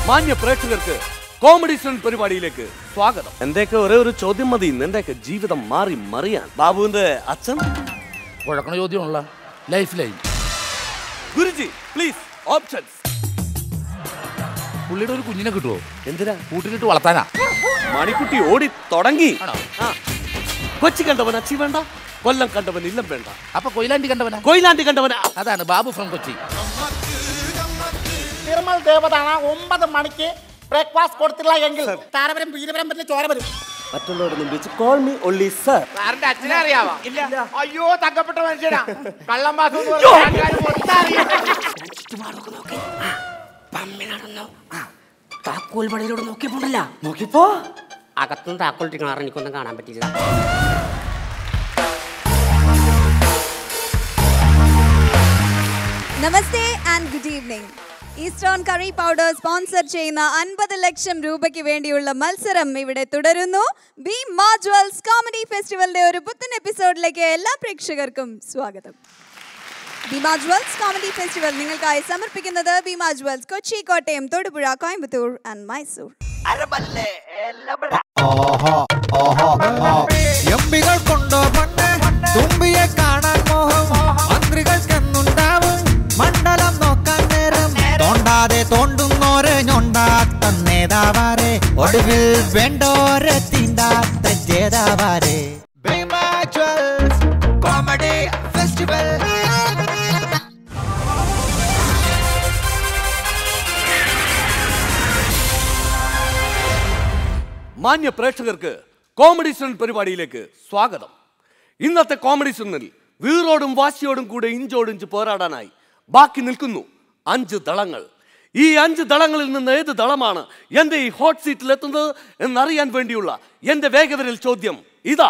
മാന്യ പ്രേക്ഷകർക്ക് comedy student പരിപാടിയിലേക്ക് സ്വാഗതം എന്റെയൊക്കെ ഒരേ ഒരു ചോദ്യം മതി എന്റെയൊക്കെ ജീവിതം മാറി മറിയാൻ ബാബുവിന്റെ അച്ഛൻ കുഴക്കണ ചോദ്യമുള്ള life line Guruji please options പുള്ളിയുടെ ഒരു കുഞ്ഞിനെ കിട്ടുമോ എന്തിനാ കൂട്ടിലിട്ട് വളർത്താനാ മണിക്കുട്ടി ഓടി തുടങ്ങി ആണോ? ആ. കൊച്ചി കണ്ടവൻ അച്ചി വേണ്ട കൊല്ലം കണ്ടവൻ ഇല്ലം വേണ്ട അപ്പൊ കൊയിലാണ്ടി കണ്ടവനാ കൊയിലാണ്ടി കണ്ടവൻ ആ- അതാണ് ബാബു ഫ്രം കൊച്ചി തിരുമൽ ദേവതാണ് ഒമ്പത് മണിക്ക് ബ്രേക്ക്ഫാസ്റ്റ് കൊടുത്തില്ല എങ്കിൽ താരപരം വീരപരം പറ്റില്ല ചോര വരും മറ്റുള്ളവരൊന്നും വിളിച്ച് കോൾ മീ ഒള്ളി സർ സാറിന്റെ അച്ഛനെ അറിയാവോ ഇല്ല അയ്യോ തങ്കപ്പെട്ട മനുഷ്യനാ കള്ളം പാസം എന്ന് പറഞ്ഞ ആൾക്കാര് മൊത്തം അറിയാം. താക്കോൽ പണിയിലൂടെ നോക്കിയപ്പോണ്ടല്ല നോക്കിപ്പോ അകത്തും താക്കോൽ ഇട്ടിരിക്കണ എനിക്കൊന്നും കാണാൻ പറ്റില്ല namaste and good evening Eastern curry powder sponsor ചെയ്യുന്ന അൻപത് ലക്ഷം രൂപയ്ക്ക് വേണ്ടിയുള്ള മത്സരം ഇവിടെ തുടരുന്നു ബി മാ ജ്വൽസ് കോമഡി ഫെസ്റ്റിവലിന്റെ ഒരു പുത്തൻ എപ്പിസോഡിലേക്ക് എല്ലാ പ്രേക്ഷകർക്കും സ്വാഗതം ഭീമാ ജ്വൽസ് കോമഡി ഫെസ്റ്റിവൽ നിങ്ങൾക്കായി സമർപ്പിക്കുന്നത് ഭീമാ ജ്വൽസ് കൊച്ചി കോട്ടയം തൊടുപുഴ കോയമ്പത്തൂർ ആൻഡ് മൈസൂർ എംപികൾ കൊണ്ടോ പണ്ട് തുമ്പിയെ കാണാൻ മോഹം മന്ത്രികൾക്കെന്നുണ്ടാവും മണ്ഡലം നോക്കാൻ നേരം തോണ്ടാതെ തോണ്ടുന്നോരെ ഞൊണ്ടാത്ത നേതാവാരെ ഒടുവിൽ വേണ്ടോരെ തീണ്ടാത്ത ജേതാവാരെ കോമഡി ഫെസ്റ്റിവൽ മാന്യ പ്രേക്ഷകർക്ക് കോമഡി സ്റ്റുഡന്റ് പരിപാടിയിലേക്ക് സ്വാഗതം ഇന്നത്തെ കോമഡി സ്റ്റുഡന്റിൽ വീറോടും വാശിയോടും കൂടെ ഇഞ്ചോടിഞ്ച് പോരാടാനായി ബാക്കി നിൽക്കുന്നു അഞ്ച് ദളങ്ങൾ ഈ അഞ്ച് ദളങ്ങളിൽ നിന്ന് ഏത് ദളമാണ് എൻ്റെ ഈ ഹോട്ട് സീറ്റിൽ എത്തുന്നത് എന്നറിയാൻ വേണ്ടിയുള്ള എൻ്റെ വേഗവരൽ ചോദ്യം ഇതാ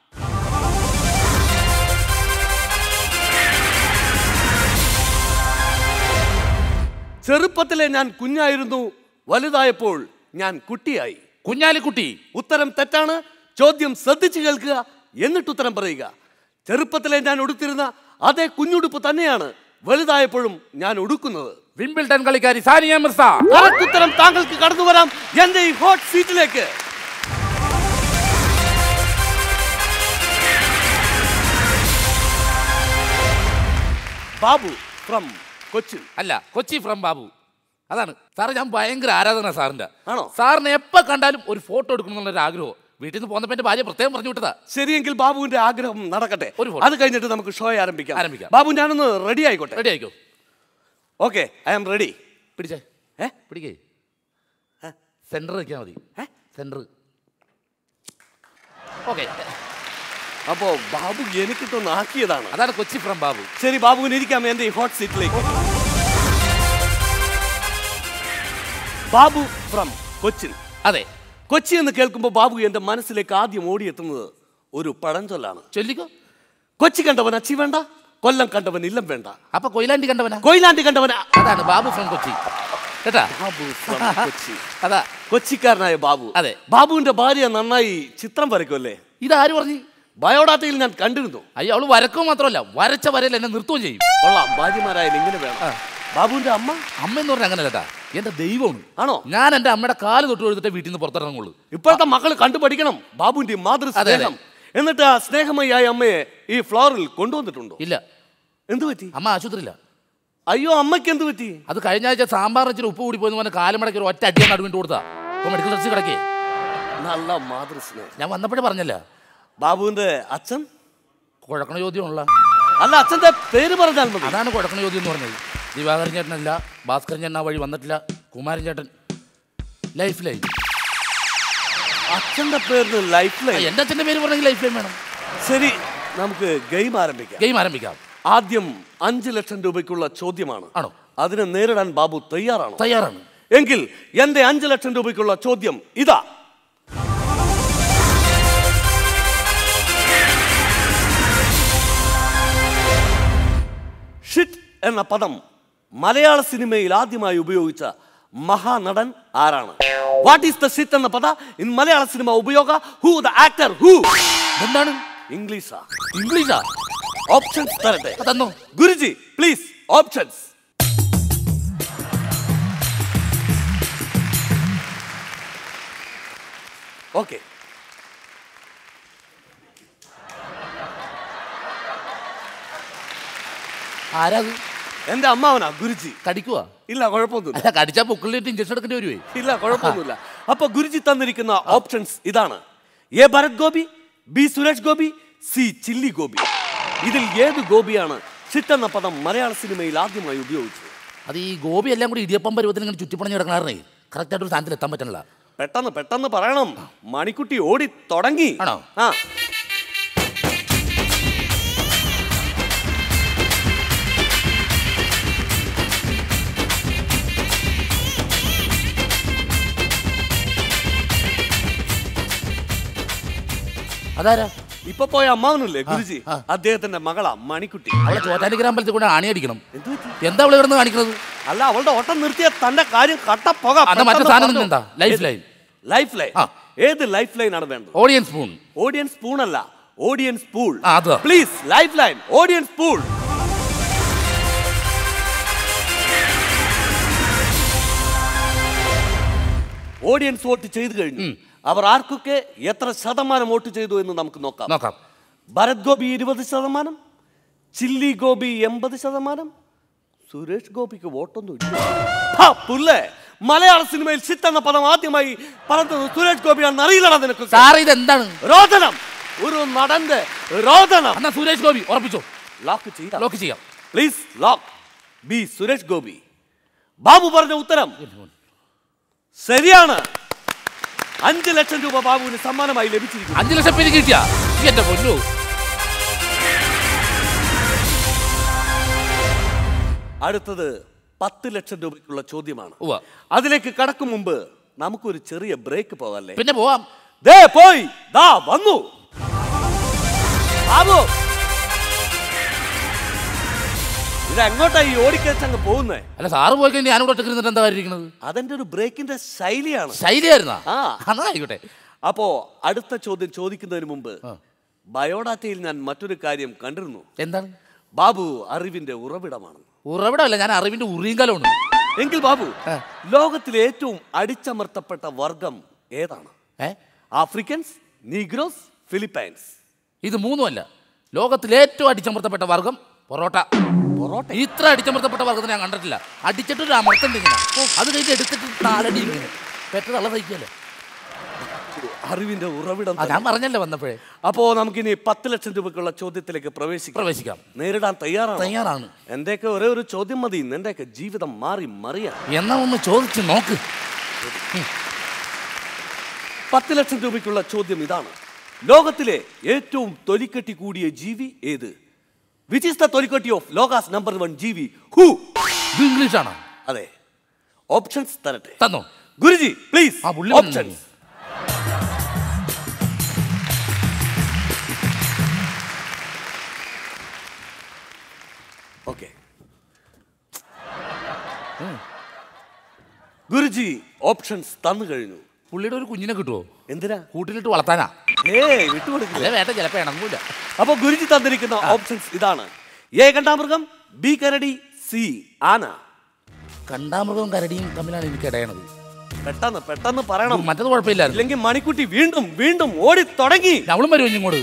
ചെറുപ്പത്തിലെ ഞാൻ കുഞ്ഞായിരുന്നു വലുതായപ്പോൾ ഞാൻ കുട്ടിയായി കുഞ്ഞാലിക്കുട്ടി ഉത്തരം തെറ്റാണ് ചോദ്യം ശ്രദ്ധിച്ചു കേൾക്കുക എന്നിട്ട് ഉത്തരം പറയുക ചെറുപ്പത്തിലെ ഞാൻ ഉടുത്തിരുന്ന അതേ കുഞ്ഞുടുപ്പ് തന്നെയാണ് വലുതായപ്പോഴും ഞാൻ ഉടുക്കുന്നത് വിംബിൾട്ടൺ കളിക്കാരി സാനിയ മിർസ Correct ഉത്തരം താങ്കൾക്ക് കടന്നു വരാം എന്റെ ഈ ഹോട്ട് സീറ്റിലേക്ക് ബാബു ഫ്രം കൊച്ചിൻ അല്ല കൊച്ചി ഫ്രം ബാബു അതാണ് സാറ് ഞാൻ ഭയങ്കര ആരാധന സാറിന്റെ ആണോ? സാറിനെ എപ്പോ കണ്ടാലും ഒരു ഫോട്ടോ എടുക്കണം എന്നുള്ളൊരു ആഗ്രഹം വീട്ടിൽ നിന്ന് പോന്നപ്പോ എന്റെ ഭാര്യ പ്രത്യേകം പറഞ്ഞു വിട്ടതാ ശരിയെങ്കിൽ ബാബുവിന്റെ ആഗ്രഹം നടക്കട്ടെ ഒരു photo. അത് കഴിഞ്ഞിട്ട് നമുക്ക് ഷോ ആരംഭിക്കാം ആരംഭിക്കാം. ബാബു ഞാനൊന്ന് റെഡി ആയിക്കോട്ടെ റെഡി ആയിക്കോ ഓക്കെ ഐ ആം റെഡി പിടിച്ചേ ഏ? പിടിക്കേ സെന്റർ വെക്കാൻ മതി സെന്റർ ഓക്കെ അപ്പോ ബാബു എനിക്കിട്ടൊന്ന് ആക്കിയതാണ് അതാണ് കൊച്ചി ഫ്രം ബാബു ശരി ബാബുവിന് ഇരിക്കാം എന്റെ ഈ ഹോട്ട് സീറ്റിലേക്ക് ബാബു ഫ്രം കൊച്ചിൻ അതെ കൊച്ചി എന്ന് കേൾക്കുമ്പോൾ ബാബു എന്റെ മനസ്സിലേക്ക് ആദ്യം ഓടിയെത്തുന്നത് ഒരു പഴഞ്ചൊല്ലാണ് ചൊല്ലിക്കോ കൊച്ചി കണ്ടവൻ അച്ചി വേണ്ട കൊല്ലം കണ്ടവൻ ഇല്ലം വേണ്ട അപ്പൊ കൊയിലാണ്ടി കണ്ടവനാ കൊയിലാണ്ടി കണ്ടവൻ ആ- അതാണ് ബാബു ഫ്രം കൊച്ചി കേട്ടാ ബാബു from കൊച്ചി അതാ കൊച്ചിക്കാരനായ ബാബു അതെ. ബാബുവിന്റെ ഭാര്യ നന്നായി ചിത്രം വരയ്ക്കുമല്ലേ ഇതാര് പറഞ്ഞു ബയോഡാറ്റയിൽ ഞാൻ കണ്ടിരുന്നു അയ്യോ അവള് വരക്കുക മാത്രമല്ല വരച്ച വരയിൽ എന്നെ നിർത്തുകയും ചെയ്യും കൊള്ളാം ഭാര്യമാരായാലും ഇങ്ങനെ വേണം ബാബുവിന്റെ അമ്മ അമ്മ എന്ന് പറഞ്ഞാൽ അങ്ങനെ കേട്ടാ എന്റെ ദൈവമാണ് ആണോ ഞാൻ എന്റെ അമ്മയുടെ കാല് തൊട്ട് കൊടുത്തിട്ട് വീട്ടിൽ നിന്ന് പുറത്തിറങ്ങുള്ളൂ ഇപ്പോഴത്തെ മക്കൾ കണ്ടുപഠിക്കണം ബാബുവിന്റെ മാതൃ അതെ, അതെ. സ്നേഹം എന്നിട്ട് ആ സ്നേഹമയായ അമ്മയെ ഈ ഫ്ലോറിൽ കൊണ്ടുവന്നിട്ടുണ്ടോ ഇല്ല എന്തു പറ്റി അമ്മ ആശുപത്രിയില്ല അയ്യോ അമ്മയ്ക്ക് എന്ത് പറ്റി അത് കഴിഞ്ഞ ആഴ്ച സാമ്പാർ വെച്ചിട്ട് ഉപ്പ് കൂടി പോയെന്ന് പറഞ്ഞ കാലുമടക്കി ഒരു ഒറ്റ അടിയാണ് നടുവിട്ട് കൊടുത്താ ഇപ്പൊ മെഡിക്കൽ ടെസ്റ്റ് കിടക്കേ നല്ല മാതൃ സ്നേഹം ഞാൻ വന്നപ്പോഴേ പറഞ്ഞല്ല ബാബുവിന്റെ അച്ഛൻ കുഴക്കണ ചോദ്യമുള്ള അല്ല അച്ഛന്റെ പേര് പറഞ്ഞാൽ മതി അതാണ് കുഴക്കണ ചോദ്യം എന്ന് പറഞ്ഞത് ദിവാകരൻ ചേട്ടനല്ല ഭാസ്കരൻ ചേട്ടൻ ആ വഴി വന്നിട്ടില്ല കുമാരൻ ചേട്ടൻ ലൈഫ് ലൈൻ അച്ഛന്റെ പേരിന് ലൈഫ് ലൈൻ എന്റെ അച്ഛന്റെ പേര് പറഞ്ഞെങ്കിൽ ലൈഫ് ലൈൻ വേണം ശരി നമുക്ക് ഗെയിം ആരംഭിക്കാം ഗെയിം ആരംഭിക്കാം ആദ്യം അഞ്ച് ലക്ഷം രൂപയ്ക്കുള്ള ചോദ്യമാണ് ആണോ? അതിനെ നേരിടാൻ ബാബു തയ്യാറാണോ തയ്യാറാണ് എങ്കിൽ എന്റെ അഞ്ച് ലക്ഷം രൂപയ്ക്കുള്ള ചോദ്യം ഇതാ ഷിറ്റ് എന്ന പദം മലയാള സിനിമയിൽ ആദ്യമായി ഉപയോഗിച്ച മഹാനടൻ ആരാണ് വാട്ട് ഈസ് ദ ഷിറ്റ് എന്ന പദ ഇൻ മലയാള സിനിമ ഉപയോഗ ഹൂ ദ ആക്ടർ ഹൂ എന്താണ് ഇംഗ്ലീഷാ ഇംഗ്ലീഷാ ഓപ്ഷൻസ് തരട്ടെ തന്നോ ഗുരുജി പ്ലീസ് ഓപ്ഷൻസ് ഓക്കെ ആരാ അത് എന്റെ അമ്മാവനാ ഗുരുജി കടിക്കുവാ ഇല്ല കുഴപ്പമൊന്നുമില്ല അല്ല കടിച്ചാ പൊക്കിളിട്ട് ഇഞ്ചക്ഷൻ എടുക്കേണ്ടി വരുവേ ഇല്ല കുഴപ്പമൊന്നുമില്ല അപ്പൊ ഗുരുജി തന്നിരിക്കുന്ന ഓപ്ഷൻസ് ഇതാണ് A Bharat Gopi B Suresh Gopi C chilli Gopi ഇതിൽ ഏത് ഗോപിയാണ് ഷിറ്റ് എന്ന പദം മലയാള സിനിമയിൽ ആദ്യമായി ഉപയോഗിച്ചത് അത് ഈ ഗോപി എല്ലാം കൂടി ഇടിയപ്പം പരുവത്തിന് ഇങ്ങനെ ചുറ്റിപ്പണഞ്ഞ് കിടക്കണേ കറക്റ്റായിട്ട് ഒരു സ്ഥാനത്തിൽ എത്താൻ പറ്റണില്ല പെട്ടെന്ന് പെട്ടെന്ന് പറയണം മണിക്കുട്ടി ഓടി തുടങ്ങി ആണോ? ആ അതാരാ ഇപ്പൊ പോയ അമ്മാവനല്ലേ ഗുരുജി ആ. അദ്ദേഹത്തിന്റെ മകളാ മണിക്കുട്ടി അവളെ ചോറ്റാനിക്കര അമ്പലത്തിൽ കൂടെ ആണി അടിക്കണം എന്ത് പറ്റി? എന്താ അവളെ കിടന്ന് കാണിക്കുന്നത് അല്ല അവളുടെ ഓട്ടം നിർത്തിയ തന്റെ കാര്യം കട്ടപ്പോക അതാ മറ്റേ സാധനം എന്താ? Life line. ലൈഫ് ലൈൻ ആ. ഏത് ലൈഫ് ലൈൻ ആണ് വേണ്ടത് ഓഡിയൻസ് സ്പൂൺ ഓഡിയൻസ് പൂൺ അല്ല ഓഡിയൻസ് പൂൾ ആ, അതാ. Please life line audience poll audience vote ചെയ്തു കഴിഞ്ഞു അവർ ആർക്കൊക്കെ എത്ര ശതമാനം വോട്ട് ചെയ്തു എന്ന് നമുക്ക് നോക്കാം നോക്കാം ഭരത് ഗോപി ഇരുപത് ശതമാനം ചില്ലി ഗോപി എൺപത് ശതമാനം സുരേഷ് ഗോപിക്ക് വോട്ടൊന്നും ഇല്ല ഹാ, പുല്ലേ മലയാള സിനിമയിൽ ചിത്ത് എന്ന പദം ആദ്യമായി പറഞ്ഞത് സുരേഷ് ഗോപിയാണെന്ന് അറിയില്ലടാ നിനക്ക് സാറ് ഇത് എന്താണ് രോദനം ഒരു നടന്റെ രോദനം എന്നാ സുരേഷ് ഗോപി ഉറപ്പിച്ചോ ലോക്ക് ചെയ്യാം ലോക്ക് ചെയ്യാം please lock B Suresh Gopi Babu പറഞ്ഞ ഉത്തരം ശരിയാണ് അഞ്ച് ലക്ഷം രൂപ ബാബുവിന് സമ്മാനമായി ലഭിച്ചിരിക്കുന്നു അഞ്ചു ലക്ഷം പേര് കിട്ടിയാ എന്റെ പൊന്നു അടുത്തത് പത്ത് ലക്ഷം രൂപയ്ക്കുള്ള ചോദ്യമാണ് ഉവ്വ. അതിലേക്ക് കടക്കും മുമ്പ് നമുക്കൊരു ചെറിയ ബ്രേക്ക് പോകല്ലേ പിന്നെ പോവാം ദേ പോയി ദാ വന്നു ബാബു ഇത് എങ്ങോട്ടാ ഈ ഓടിക്കച്ചങ്ങ് പോകുന്നേ അല്ല സാറ് പോയി കഴിഞ്ഞാൽ ഞാനിവിടെ ഒറ്റക്ക് ഇരുന്നിട്ട് എന്താ ഇരിക്കുന്നത് അതെന്റെ ഒരു ബ്രേക്കിന്റെ ശൈലിയാണ് ശൈലിയായിരുന്നാ ആ. എന്നാ ആയിക്കോട്ടെ അപ്പോ അടുത്ത ചോദ്യം ചോദിക്കുന്നതിന് മുമ്പ് ബയോഡാറ്റയിൽ ഞാൻ മറ്റൊരു കാര്യം കണ്ടിരുന്നു എന്താണ് ബാബു അറിവിന്റെ ഉറവിടമാണ് ഉറവിടമല്ല ഞാൻ അറിവിന്റെ ഉറിയങ്കലമാണ് എങ്കിൽ ബാബു ലോകത്തിലെ ഏറ്റവും അടിച്ചമർത്തപ്പെട്ട വർഗം ഏതാണ് ഏ ആഫ്രിക്കൻസ് നീഗ്രോസ് ഫിലിപ്പൈൻസ് ഇത് മൂന്നുമല്ല ലോകത്തിലെ ഏറ്റവും അടിച്ചമർത്തപ്പെട്ട വർഗം പൊറോട്ട പൊറോട്ട ഇത്ര അടിച്ചമർത്തപ്പെട്ട വർഗത്തിന് ഞാൻ കണ്ടിട്ടില്ല അടിച്ചിട്ടൊരു അമർത്തണ്ട് ഇങ്ങനെ അത് കഴിഞ്ഞ് എടുത്തിട്ട് നാലടി ഇങ്ങനെ പെറ്റ തള്ള സഹിക്കല്ലേ അറിവിന്റെ ഉറവിടം ആ ഞാൻ പറഞ്ഞല്ലേ വന്നപ്പോഴേ അപ്പോ നമുക്കിനി പത്ത് ലക്ഷം രൂപയ്ക്കുള്ള ചോദ്യത്തിലേക്ക് പ്രവേശിക്കാം പ്രവേശിക്കാം നേരിടാൻ തയ്യാറാണ് തയ്യാറാണ് എന്റെയൊക്കെ ഒരേ ഒരു ചോദ്യം മതി നിന്റെയൊക്കെ ജീവിതം മാറി മറിയാൻ എന്നാ ഒന്ന് ചോദിച്ചു നോക്ക് പത്ത് ലക്ഷം രൂപയ്ക്കുള്ള ചോദ്യം ഇതാണ് ലോകത്തിലെ ഏറ്റവും തൊലിക്കട്ടി കൂടിയ ജീവി ഏത് വിച്ച് ഇസ് ദ തൊലിക്കട്ടി ഓഫ് ലോകാസ് നമ്പർ വൺ ജീവി ഹൂ ഇത് ഇംഗ്ലീഷാണോ അതെ ഓപ്ഷൻസ് തരട്ടെ തന്നോ ഗുരുജി പ്ലീസ് ആ, പുള്ളി ഓപ്ഷൻസ് ഓക്കെ ഗുരുജി ഓപ്ഷൻസ് തന്നു കഴിഞ്ഞു പുള്ളിയുടെ ഒരു കുഞ്ഞിനെ കിട്ടുമോ എന്തിനാ കൂട്ടിലിട്ട് വളർത്താനാ ഏയ് വിട്ടുകൊടുക്കില്ല അല്ലേ വേട്ട ചിലപ്പോ ഇണങ്ങൂല അപ്പൊ ഗുരുജി തന്നിരിക്കുന്ന ഓപ്ഷൻസ് ഇതാണ് എ കണ്ടാമൃഗം ബി കരടി സി ആന കണ്ടാമൃഗവും കരടിയും തമ്മിലാണ് എനിക്ക് ഇടയണത് പെട്ടെന്ന് പെട്ടെന്ന് പറയണം മറ്റത് കുഴപ്പമില്ലായിരുന്നു ഇല്ലെങ്കിൽ മണിക്കുട്ടി വീണ്ടും വീണ്ടും ഓടി തുടങ്ങി അവളും വരും ഇങ്ങോട്ട്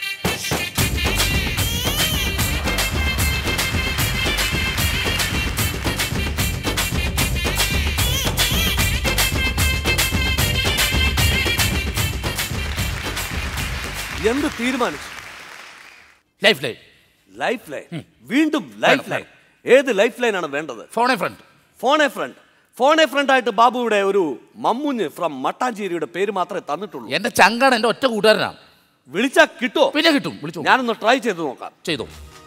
എന്ത് തീരുമാനിച്ചു ലൈഫ് ലൈൻ ലൈഫ് ലൈൻ വീണ്ടും ലൈഫ് വേണം, ലൈൻ ഏത് ലൈഫ് ലൈൻ ആണ് വേണ്ടത് phone a friend phone a friend phone a friend ആയിട്ട് ബാബുവിടെ ഒരു മമ്മുഞ്ഞ് ഫ്രം മട്ടാഞ്ചേരിയുടെ പേര് മാത്രമേ തന്നിട്ടുള്ളൂ എന്റെ ചങ്കാണ് എന്റെ ഒറ്റ കൂട്ടുകാരനാണ് വിളിച്ചാ കിട്ടുമോ പിന്നെ കിട്ടും വിളിച്ചു ഞാനൊന്ന് ട്രൈ ചെയ്ത് നോക്കാം ചെയ്തോ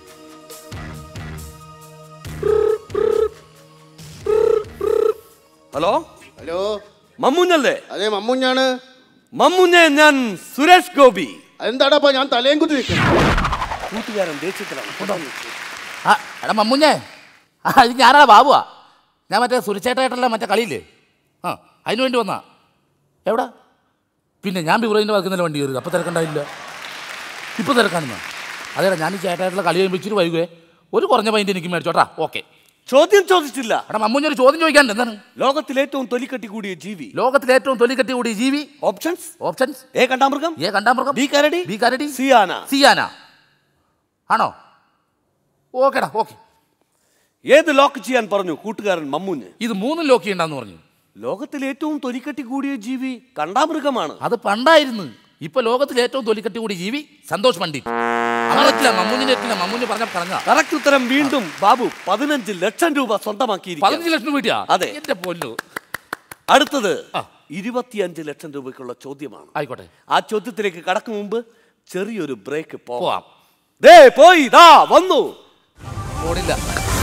ഹലോ ഹലോ മമ്മുഞ്ഞല്ലേ അതെ മമ്മൂഞ്ഞാണ് മമ്മുഞ്ഞെ ഞാൻ സുരേഷ് ഗോപി അതെന്താടാ ഞാൻ തലയും കുത്തി നിൽക്കുന്നത് കൂട്ടുകാരൻ ദേഷ്യത്തിലാണ് പെട്ടെന്ന് ആ എടാ മമ്മുഞ്ഞേ ആ ഇത് ഞാനാ ബാബുവാ ഞാൻ മറ്റേ സുരച്ചേട്ടായിട്ടല്ല മറ്റേ കളിയില്ലേ ആ അതിന് വേണ്ടി വന്നാ എവിടാ പിന്നെ ഞാൻ ബിബ്രൈൻ്റെ വർക്കുന്നല്ല വണ്ടി കയറി അപ്പോൾ തിരക്കണ്ടായില്ല ഇപ്പോൾ തിരക്കാണെന്നാ അതേടാ ഞാൻ ഈ ചേട്ടായിട്ടുള്ള കളി കഴിയുമ്പോൾ ഇച്ചിരി വൈകുവേ ഒരു കുറഞ്ഞ പൈൻ്റ് എനിക്ക് മേടിച്ചോട്ടാ ഓക്കെ ചോദ്യം ചോദിച്ചില്ല എടാ മമ്മൂഞ്ഞ ഒരു ചോദ്യം ചോദിക്കാണ്ട് എന്താണ് ലോകത്തിൽ ഏറ്റവും തൊലിക്കട്ടി കൂടിയ ജീവി ലോകത്തിലെ ഏറ്റവും തൊലിക്കട്ടി കൂടി ജീവി ഓപ്ഷൻസ് ഓപ്ഷൻസ് എ കണ്ടാമൃഗം എ കണ്ടാമൃഗം ബി കരടി ബി കരടി സി ആന സിയാന ആണോ ഓക്കെടാ ഓക്കെ ഏത് ലോക്ക് ചെയ്യാൻ പറഞ്ഞു കൂട്ടുകാരൻ മമ്മൂഞ്ഞ് ഇത് മൂന്നും ലോക്ക് ചെയ്യണ്ടെന്ന് പറഞ്ഞു ലോകത്തിൽ ഏറ്റവും തൊലിക്കട്ടി കൂടിയ ജീവി കണ്ടാമൃഗമാണ് അത് പണ്ടായിരുന്നു ഇപ്പൊ ലോകത്തിലെ ഏറ്റവും തൊലിക്കട്ടി കൂടി ജീവി സന്തോഷ് പണ്ഡിറ്റ് അങ്ങനെറ്റില്ല മമ്മൂഞ്ഞിനെ എത്തില്ല മമ്മൂഞ്ഞ് പറഞ്ഞ പറഞ്ഞ കറക്റ്റ് ഉത്തരം വീണ്ടും ബാബു പതിനഞ്ച് ലക്ഷം രൂപ സ്വന്തമാക്കിയിരിക്കുന്നു പതിനഞ്ച് ലക്ഷം വീട്ടിയാ അതെ. എന്റെ പൊന്നു അടുത്തത് ആ. ഇരുപത്തിയഞ്ച് ലക്ഷം രൂപയ്ക്കുള്ള ചോദ്യമാണ് ആയിക്കോട്ടെ ആ ചോദ്യത്തിലേക്ക് കടക്കും മുമ്പ് ചെറിയൊരു ബ്രേക്ക് പോവാം പോവാം ദേ പോയി ദാ വന്നു ഓടില്ല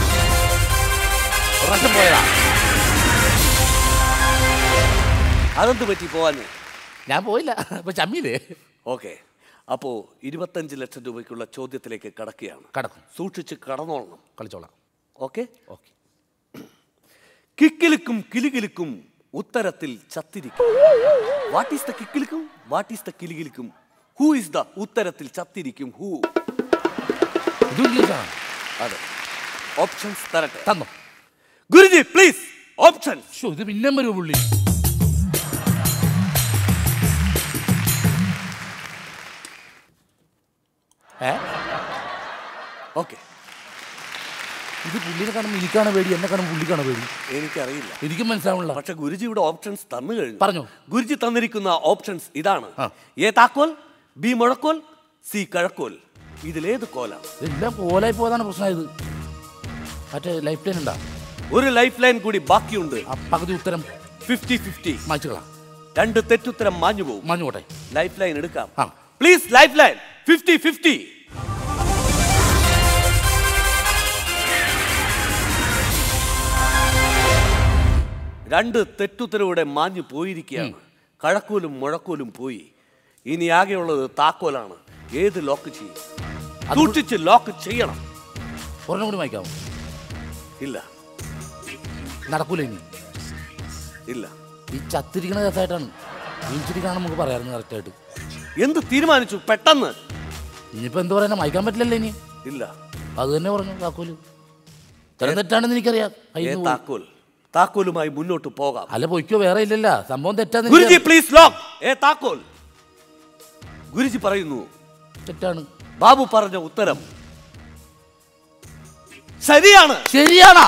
ഒരു പ്രാവശ്യം പോയതാ അതെന്ത് പറ്റി പോവാന് ഞാൻ പോയില്ല ഇപ്പൊ ചമ്മിയില്ലേ ഓക്കെ അപ്പോ ഇരുപത്തഞ്ച് ലക്ഷം രൂപയ്ക്കുള്ള ചോദ്യത്തിലേക്ക് കടക്കുകയാണ് കടക്കും സൂക്ഷിച്ച് കടന്നോളണം കളിച്ചോളാം ഓക്കെ ഓക്കെ കിക്കിലിക്കും കിലുകിലുക്കും ഉത്തരത്തിൽ ചത്തിരിക്കും വാട്ട് ഈസ് ദ കിക്കിലിക്കും വാട്ട് ഈസ് ദ കിലുകിലുക്കും ഹൂ ഇസ് ദ ഉത്തരത്തിൽ ചത്തിരിക്കും ഹൂ ഇത് ഇംഗ്ലീഷാണ് അതെ ഓപ്ഷൻസ് തരട്ടെ തന്നോ ഗുരുജി പ്ലീസ് ഓപ്ഷൻ ഷോ ഇത് പിന്നെ വരും പുള്ളി ഏ ഓക്കെ ഇത് പുള്ളിനെ കാണുമ്പോൾ എനിക്കാണ് പേടി എന്നെ കാണുമ്പോൾ പുള്ളിക്കാണ് പേടി എനിക്കറിയില്ല എനിക്കും മനസ്സിലാവണില്ല പക്ഷെ ഗുരുജി ഇവിടെ ഓപ്ഷൻസ് തന്നു കഴിഞ്ഞു പറഞ്ഞോ. ഗുരുജി തന്നിരിക്കുന്ന ഓപ്ഷൻസ് ഇതാണ് ആ. എ താക്കോൽ ബി മുഴക്കോൽ സി കഴക്കോൽ ഇതിലേത് കോലാണ് എല്ലാം പോലായി പോയതാണ് പ്രശ്നമായത് മറ്റേ ലൈഫ് ലൈൻ ഉണ്ടാ ഒരു ലൈഫ് ലൈൻ കൂടി ബാക്കിയുണ്ട് ആ പകുതി ഉത്തരം ഫിഫ്റ്റി ഫിഫ്റ്റി മാച്ചുകളാ രണ്ട് തെറ്റുത്തരം മാഞ്ഞു പോകും മഞ്ഞോട്ടെ ലൈഫ് ലൈൻ എടുക്കാം ആ. Please life line fifty fifty രണ്ട് തെറ്റുത്തരവിടെ മാഞ്ഞു പോയിരിക്കുകയാണ് കഴക്കോലും മുഴക്കോലും പോയി ഇനി ആകെയുള്ളത് താക്കോലാണ് ഏത് ലോക്ക് ചെയ്യും സൂക്ഷിച്ച് ലോക്ക് ചെയ്യണം ഒരെണ്ണം കൂടി വായിക്കാമോ ഇല്ല നടക്കൂല ഇനി ഇല്ല ഈ ചത്തിരിക്കണ കേസായിട്ടാണ് ജീവിച്ചിരിക്കണം നമുക്ക് പറയാമായിരുന്നു കറക്റ്റായിട്ട് എന്ത് തീരുമാനിച്ചു പെട്ടെന്ന് ഇനിയിപ്പോ എന്ത് പറയാനാ വായിക്കാൻ പറ്റില്ലല്ലോ ഇനി ഇല്ല അത് തന്നെ പറഞ്ഞു താക്കോല് ഇത്ര തെറ്റാണെന്ന് എനിക്കറിയാം ഏ കയ്യിൽ നിന്ന് പോയി. താക്കോൽ താക്കോലുമായി മുന്നോട്ട് പോകാം അല്ല പൊയ്ക്കോ വേറെ ഇല്ലല്ല സംഭവം തെറ്റാന്ന് ഗുരുജി എനിക്കറിയാം. പ്ലീസ് ലോക്ക് ഏ താക്കോൽ ഗുരുജി പറയുന്നു തെറ്റാണ് ബാബു പറഞ്ഞ ഉത്തരം ശരിയാണ് ശരിയാണാ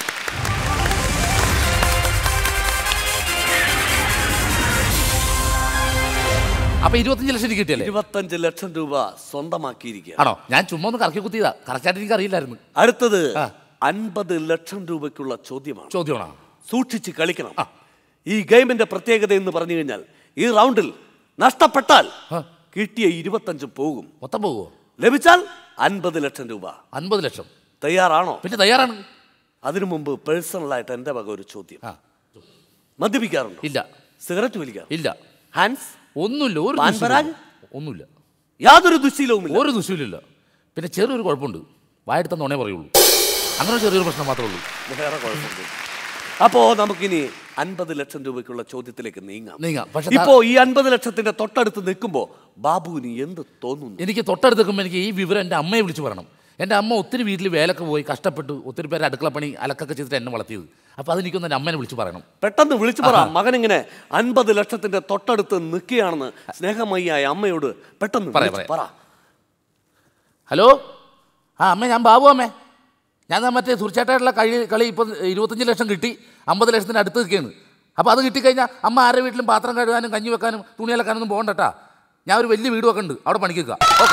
അപ്പൊ ഇരുപത്തഞ്ച് ലക്ഷം എനിക്ക് കിട്ടിയല്ലേ ഇരുപത്തഞ്ച് ലക്ഷം രൂപ സ്വന്തമാക്കിയിരിക്കുക ആണോ ഞാൻ ചുമ്മാ ഒന്ന് കറക്കി കുത്തിയതാ കറക്റ്റായിട്ട് എനിക്ക് അറിയില്ലായിരുന്നു അടുത്തത് ആ. അൻപത് ലക്ഷം രൂപയ്ക്കുള്ള ചോദ്യമാണ് ചോദ്യമാണോ സൂക്ഷിച്ച് കളിക്കണം ഈ ഗെയിമിന്റെ പ്രത്യേകത എന്ന് പറഞ്ഞു കഴിഞ്ഞാൽ ഈ റൗണ്ടിൽ നഷ്ടപ്പെട്ടാൽ ആ. കിട്ടിയ ഇരുപത്തഞ്ച് പോകും മൊത്തം പോകുമോ ലഭിച്ചാൽ അൻപത് ലക്ഷം രൂപ അൻപത് ലക്ഷം തയ്യാറാണോ പിന്നെ തയ്യാറാണ് അതിനു മുമ്പ് പേഴ്സണലായിട്ട് എന്റെ വക ഒരു ചോദ്യം ആ മദ്യപിക്കാറുണ്ടോ ഇല്ല സിഗരറ്റ് വലിക്കാറ് ഇല്ല ഹാൻഡ്സ് ഒന്നുമില്ല ഒരു പാൻ ദുശ്ശീലവും പരാഗ്? ഇല്ല. ഒന്നുമില്ല യാതൊരു ദുശീലവുമില്ല ഒരു ദുശ്ശീലില്ല പിന്നെ ചെറിയൊരു കുഴപ്പമുണ്ട് വായെടുത്ത നുണേ പറയുള്ളൂ അങ്ങനെ ഒരു ചെറിയൊരു പ്രശ്നം മാത്രമേ ഉള്ളൂ വേറെ കുഴപ്പമൊന്നുമില്ല അപ്പോ നമുക്കിനി അൻപത് ലക്ഷം രൂപയ്ക്കുള്ള ചോദ്യത്തിലേക്ക് നീങ്ങാം നീങ്ങാം. പക്ഷെ ഇപ്പോ ഈ അൻപത് ലക്ഷത്തിന്റെ തൊട്ടടുത്ത് നിൽക്കുമ്പോ ബാബുവിന് എന്ത് തോന്നുന്നു എനിക്ക് തൊട്ടടുത്ത് നിൽക്കുമ്പോൾ എനിക്ക് ഈ വിവരം എൻ്റെ അമ്മയെ വിളിച്ച് പറയണം എൻ്റെ അമ്മ ഒത്തിരി വീട്ടിൽ വേലൊക്കെ പോയി കഷ്ടപ്പെട്ടു ഒത്തിരി പേര് അടുക്കളപ്പണി അലക്കൊക്കെ ചെയ്തിട്ട് എന്നെ വളർത്തിയത് അപ്പോൾ അതെനിക്കൊന്ന് എൻ്റെ അമ്മേനെ വിളിച്ച് പറയണം പെട്ടെന്ന് വിളിച്ചു പറ മകൻ ഇങ്ങനെ അൻപത് ലക്ഷത്തിന്റെ തൊട്ടടുത്ത് നിൽക്കുകയാണെന്ന് സ്നേഹമയ്യായ അമ്മയോട് പെട്ടെന്ന് പറയാം, വിളിച്ച് പറയാം. പറ ഹലോ ആ അമ്മ ഞാൻ ബാബു അമ്മേ ഞാൻ ദാ മറ്റേ സുരക്ഷേട്ടായിട്ടുള്ള കളി കളി ഇപ്പം ഇരുപത്തഞ്ച് ലക്ഷം കിട്ടി അമ്പത് ലക്ഷത്തിൻ്റെ അടുത്ത് നിൽക്കുകയാണ് അപ്പോൾ അത് കിട്ടിക്കഴിഞ്ഞാൽ അമ്മ ആരുടെ വീട്ടിലും പാത്രം കഴുകാനും കഞ്ഞി വെക്കാനും തുണി അലക്കാനൊന്നും പോകണ്ടട്ടാ ഞാൻ ഒരു വലിയ വീട് വെക്കുന്നുണ്ട് അവിടെ പണിക്ക് വെക്കാം ഓക്കെ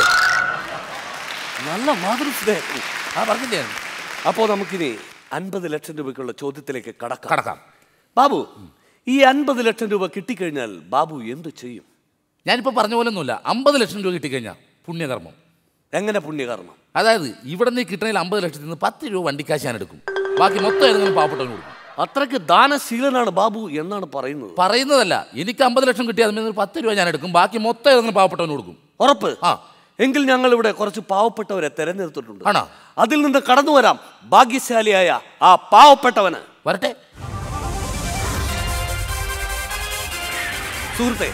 നല്ല മാതൃസ്നേഹം ആ പറഞ്ഞില്ലേ ഞാൻ? അപ്പോ നമുക്കിനി അൻപത് ലക്ഷം രൂപയ്ക്കുള്ള ചോദ്യത്തിലേക്ക് കടക്കാം കടക്കാം ബാബു ഈ അൻപത് ലക്ഷം രൂപ കിട്ടിക്കഴിഞ്ഞാൽ ബാബു എന്ത് ചെയ്യും ഞാനിപ്പോൾ പറഞ്ഞ പോലെ ഒന്നുമില്ല അമ്പത് ലക്ഷം രൂപ കിട്ടിക്കഴിഞ്ഞാൽ പുണ്യകർമ്മം എങ്ങനെ പുണ്യകർമ്മം അതായത് ഇവിടെ നിന്ന് കിട്ടണതിൽ അമ്പത് ലക്ഷത്തിൽ നിന്ന് പത്ത് രൂപ വണ്ടിക്കാശ് ഞാൻ എടുക്കും ബാക്കി മൊത്തം ഏതെങ്കിലും പാവപ്പെട്ടവന് കൊടുക്കും അത്രയ്ക്ക് ദാനശീലനാണ് ബാബു എന്നാണ് പറയുന്നത് പറയുന്നതല്ല എനിക്ക് അമ്പത് ലക്ഷം കിട്ടിയാൽ അതിൽ നിന്ന് പത്ത് രൂപ ഞാൻ എടുക്കും ബാക്കി മൊത്തം ഏതെങ്കിലും പാവപ്പെട്ടവന് കൊടുക്കും ഉറപ്പ് ആ. എങ്കിൽ ഞങ്ങൾ ഇവിടെ കുറച്ച് പാവപ്പെട്ടവരെ തെരഞ്ഞെടുത്തിട്ടുണ്ട് ആണോ? അതിൽ നിന്ന് കടന്നു വരാം ഭാഗ്യശാലിയായ ആ പാവപ്പെട്ടവന് വരട്ടെ സുഹൃത്തെ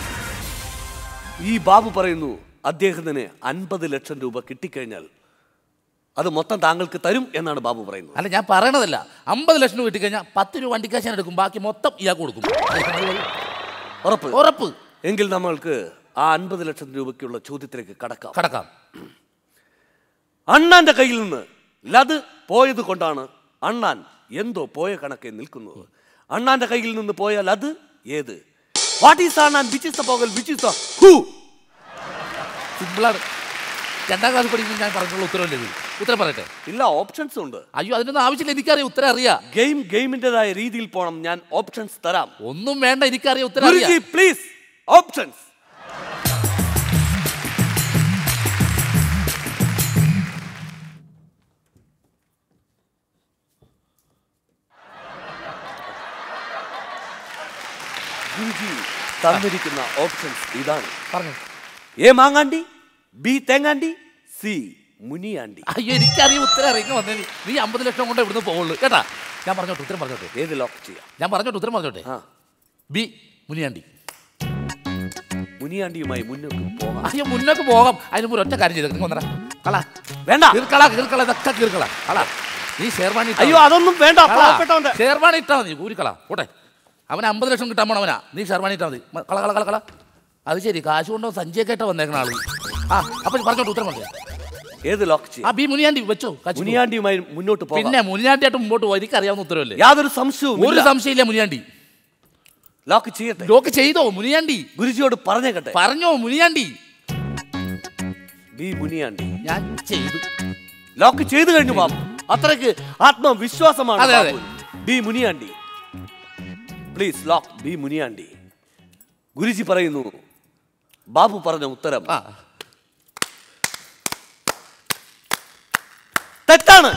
ഈ ബാബു പറയുന്നു അദ്ദേഹത്തിന് അൻപത് ലക്ഷം രൂപ കിട്ടിക്കഴിഞ്ഞാൽ അത് മൊത്തം താങ്കൾക്ക് തരും എന്നാണ് ബാബു പറയുന്നത് അല്ല ഞാൻ പറയണതല്ല അമ്പത് ലക്ഷം രൂപ കിട്ടിക്കഴിഞ്ഞാൽ പത്ത് രൂപ വണ്ടിക്കാശ് ഞാൻ എടുക്കും ബാക്കി മൊത്തം ഇയാൾക്ക് കൊടുക്കും ഉറപ്പ് ഉറപ്പ് എങ്കിൽ നമ്മൾക്ക് ആ അൻപത് ലക്ഷം രൂപയ്ക്കുള്ള ചോദ്യത്തിലേക്ക് കടക്കാം കടക്കാം അണ്ണാന്റെ കയ്യിൽ നിന്ന് ലത് പോയത് കൊണ്ടാണ് അണ്ണാൻ എന്തോ പോയ കണക്കെ നിൽക്കുന്നത് അണ്ണാന്റെ കയ്യിൽ നിന്ന് പോയ ലത് ഏത് വാട്ട് ഈസ് അണ്ണാൻ വിച്ച് ഇസ് ദ പോകൽ വിച്ച് ഇസ് ദ ഹൂ സിമ്പിളാണ് രണ്ടാം ക്ലാസ് പഠിക്കുമ്പോൾ ഞാൻ പറഞ്ഞുള്ള ഉത്തരവല്ലേ ഇത് ഉത്തരം പറയട്ടെ ഇല്ല ഓപ്ഷൻസ് ഉണ്ട് അയ്യോ അതിനൊന്നും ആവശ്യമില്ല എനിക്കറിയാം ഉത്തരം അറിയാം ഗെയിം ഗെയിമിന്റേതായ രീതിയിൽ പോണം ഞാൻ ഓപ്ഷൻസ് തരാം ഒന്നും വേണ്ട എനിക്കറിയാം ഉത്തരം ഗുരുജി അറിയാം പ്ലീസ് ഓപ്ഷൻസ് ഗുരുജി തന്നിരിക്കുന്ന ഓപ്ഷൻസ് ഇതാണ് പറഞ്ഞു എ മാങ്ങാണ്ടി ബി തേങ്ങാണ്ടി സി മുനിയാണ്ടി അയ്യോ എനിക്കറിയാം ഉത്തരം അറിയിക്കാൻ വന്നേ നീ. നീ അമ്പത് ലക്ഷം കൊണ്ട് ഇവിടുന്ന് പോകുള്ളൂ കേട്ടാ ഞാൻ പറഞ്ഞോട്ടെ ഉത്തരം പറഞ്ഞോട്ടെ ഏത് ലോക്ക് ചെയ്യാം ഞാൻ പറഞ്ഞോട്ടെ ഉത്തരം പറഞ്ഞോട്ടെ ആ ബി മുനിയാണ്ടി മുനിയാണ്ടിയുമായി മുന്നോട്ട് പോകാം അയ്യോ മുന്നോട്ട് പോകാം അതിന് മുമ്പ് ഒറ്റ കാര്യം ചെയ്തേക്ക്. നീ വന്നടാ കള വേണ്ട കീർക്കള കീർക്കള ഇതൊക്കെ കീർക്കള കള നീ ഷേർവാണി ഇട്ടാ അയ്യോ മതി. അതൊന്നും വേണ്ട കള. പാവപ്പെട്ടവന്റെ ഷേർവാണി ഇട്ടാ മതി കൂരിക്കള പോട്ടെ അവന് അമ്പത് ലക്ഷം കിട്ടാൻ പോണ അവനാ നീ ഷെർവാണി ഇട്ടാ മതി മ- കള കള കള കള അത് ശരി കാശ് കൊണ്ടോ സഞ്ചിയൊക്കെ ആയിട്ടാ വന്നേക്കണ ആള് ആ അപ്പൊ പറഞ്ഞോട്ട് ഉത്തരം പറഞ്ഞു ഏത് ലോക്ക് ആ ചെയ്യാം ബി മുനിയാണ്ടി വെച്ചോ കാശ് കൊണ്ടോ. മുനിയാണ്ടിയുമായി മുന്നോട്ട് പോകാം പിന്നെ മുനിയാണ്ടിയായിട്ട് മുമ്പോട്ട് പോയി എനിക്കറിയാവുന്ന ഉത്തരവല്ലേ യാതൊരു സംശയവും ഒരു സംശയമില്ല മുനിയാണ്ടി ലോക്ക് ചെയ്യട്ടെ ലോക്ക് ചെയ്തോ മുനിയാണ്ടി ഗുരുജിയോട് പറഞ്ഞേക്കട്ടെ പറഞ്ഞോ മുനിയാണ്ടി ബി മുനിയാണ്ടി ഞാൻ ചെയ്തു ലോക്ക് ചെയ്തു കഴിഞ്ഞു ബാബു അത്രയ്ക്ക് ആത്മവിശ്വാസമാണ് അതെ, അതെ. ബാബുവിന്. ബി മുനിയാണ്ടി പ്ലീസ് ലോക്ക് ബി മുനിയാണ്ടി ഗുരുജി പറയുന്നു ബാബു പറഞ്ഞ ഉത്തരം ആ തെറ്റാണ്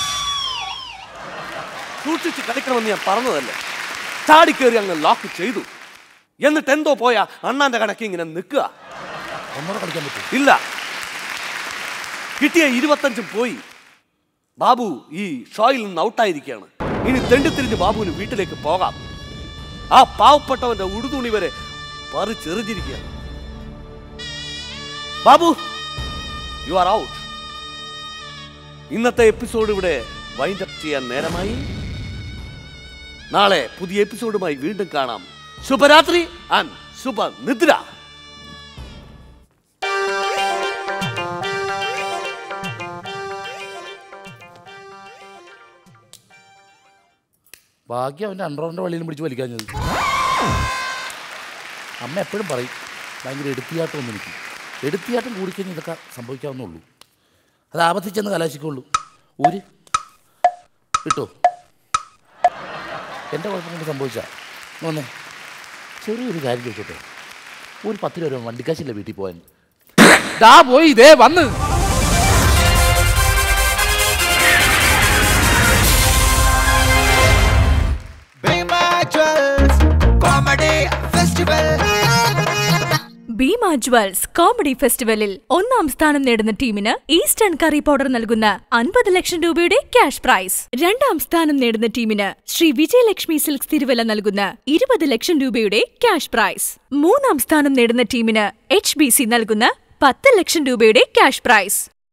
സൂക്ഷിച്ച് കളിക്കണമെന്ന് ഞാൻ പറഞ്ഞതല്ലേ ചാടിക്കേറി അങ്ങ് ലോക്ക് ചെയ്തു എന്നിട്ട് എന്തോ പോയ അണ്ണാന്റെ കണക്ക് ഇങ്ങനെ നിൽക്കുക ഒന്നുകൂടെ കളിക്കാൻ പറ്റും ഇല്ല കിട്ടിയ ഇരുപത്തഞ്ചും പോയി ബാബു ഈ ഷോയിൽ നിന്ന് ഔട്ടായിരിക്കുകയാണ് ഇനി തെണ്ടിത്തിരിഞ്ഞ് ബാബുവിന് വീട്ടിലേക്ക് പോകാം ആ പാവപ്പെട്ടവന്റെ ഉടുതുണി വരെ പറിച്ചെറിഞ്ഞിരിക്കുകയാണ് ബാബു യു ആർ ഔട്ട് ഇന്നത്തെ എപ്പിസോഡ് ഇവിടെ വൈൻഡ് അപ്പ് ചെയ്യാൻ നേരമായി നാളെ പുതിയ എപ്പിസോഡുമായി വീണ്ടും കാണാം ശുഭരാത്രി ആൻഡ് ശുഭനിദ്ര ഭാഗ്യം അവൻ്റെ അണ്ടർവറിൻ്റെ വള്ളിയിലും പിടിച്ച് വലിക്കാഞ്ഞത് അമ്മ എപ്പോഴും പറയും ഭയങ്കര എടുത്തിയാട്ടം ഒന്നും എനിക്ക് എടുത്തിയാട്ടം കൂടിക്കഴിഞ്ഞാൽ ഇതൊക്കെ സംഭവിക്കാവുന്നുള്ളൂ അത് ആപത്തിച്ചെന്ന് കലാശിക്കുള്ളൂ ഊര് കിട്ടോ എൻ്റെ കുഴപ്പം കൊണ്ട് സംഭവിച്ചാ വന്നേ ചെറിയൊരു കാര്യം ചോദിച്ചോട്ടെ ഒരു പത്ത് രൂപ വണ്ടിക്കാശില്ല വീട്ടിൽ പോയാൻ ദാ പോയി ഇതേ വന്ന് Bima Jewels Comedy Festival Bhima jewels comedy ഫെസ്റ്റിവലിൽ ഒന്നാം സ്ഥാനം നേടുന്ന ടീമിന് ഈസ്റ്റേൺ കറി പൗഡർ നൽകുന്ന അൻപത് ലക്ഷം രൂപയുടെ ക്യാഷ് പ്രൈസ് രണ്ടാം സ്ഥാനം നേടുന്ന ടീമിന് ശ്രീ വിജയലക്ഷ്മി സിൽക്സ് തിരുവല്ല നൽകുന്ന ഇരുപത് ലക്ഷം രൂപയുടെ ക്യാഷ് പ്രൈസ് മൂന്നാം സ്ഥാനം നേടുന്ന ടീമിന് എച്ച് ബി സി നൽകുന്ന പത്ത് ലക്ഷം രൂപയുടെ ക്യാഷ് പ്രൈസ്